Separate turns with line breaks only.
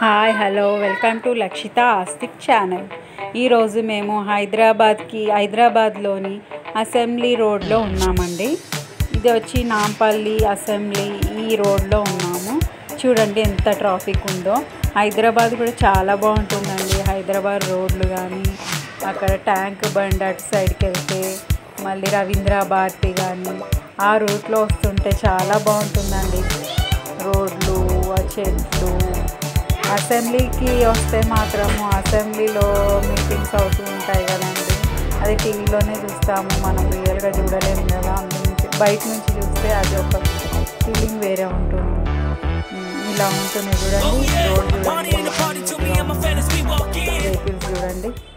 hi hello welcome to Lakshitha Astik channel ఈరోజు మేము హైదరాబాద్కి హైదరాబాద్లోని అసెంబ్లీ రోడ్లో ఉన్నామండి ఇది వచ్చి నాంపల్లి అసెంబ్లీ ఈ రోడ్లో ఉన్నాము చూడండి ఎంత ట్రాఫిక్ ఉందో హైదరాబాద్ కూడా చాలా బాగుంటుందండి హైదరాబాద్ రోడ్లు కానీ అక్కడ ట్యాంక్ బండ్ అటు సైడ్కి వెళ్తే మళ్ళీ రవీంద్ర భారతి కానీ ఆ రూట్లో వస్తుంటే చాలా బాగుంటుందండి రోడ్లు ఆ చెట్లు అసెంబ్లీకి వస్తే మాత్రము అసెంబ్లీలో మీటింగ్స్ అవుతూ ఉంటాయి కదండి అది టీవీలోనే చూస్తాము మనం రియల్గా చూడలేము కదా అందు నుంచి బయట నుంచి చూస్తే అది ఒక ఫీలింగ్ వేరే ఉంటుంది ఉమ్, ఇలా ఉంటుంది చూడండి రోడ్ చూడండి వెహికల్స్ చూడండి